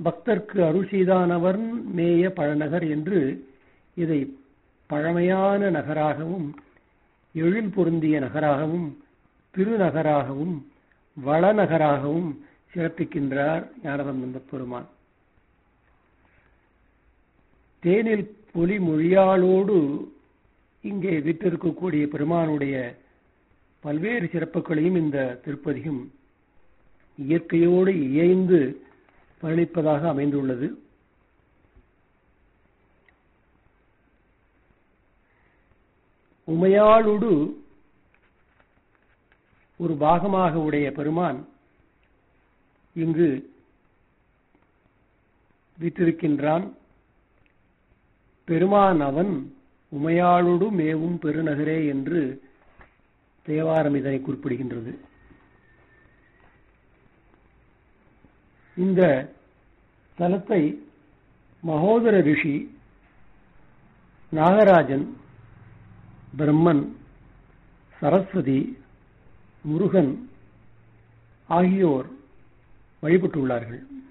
பக்தர்க்கு அருள் செய்தானவர் மேய பழநகர் என்று இதை பழமையான நகராகவும் எழில் பொருந்திய நகராகவும் திருநகராகவும் வளநகராகவும் சிறப்பிக்கின்றார் ஞானசம்பந்த பெருமான் தேனில் பொலி மொழியாளோடு இங்கே விட்டிருக்கக்கூடிய பெருமானுடைய பல்வேறு சிறப்புகளையும் இந்த திருப்பதியும் இயற்கையோடு இயைந்து பழனிப்பதாக அமைந்துள்ளது உமையாளுடு ஒரு பாகமாக உடைய பெருமான் இங்கு விட்டிருக்கின்றான் பெருமான் அவன் உமையாளோடு மேவும் பெருநகரே என்று தேவாரம் இதனை குறிப்பிடுகின்றது இந்த தலத்தை மகோதர ரிஷி நாகராஜன் பிரம்மன் சரஸ்வதி முருகன் ஆகியோர் வழிபட்டுள்ளார்கள்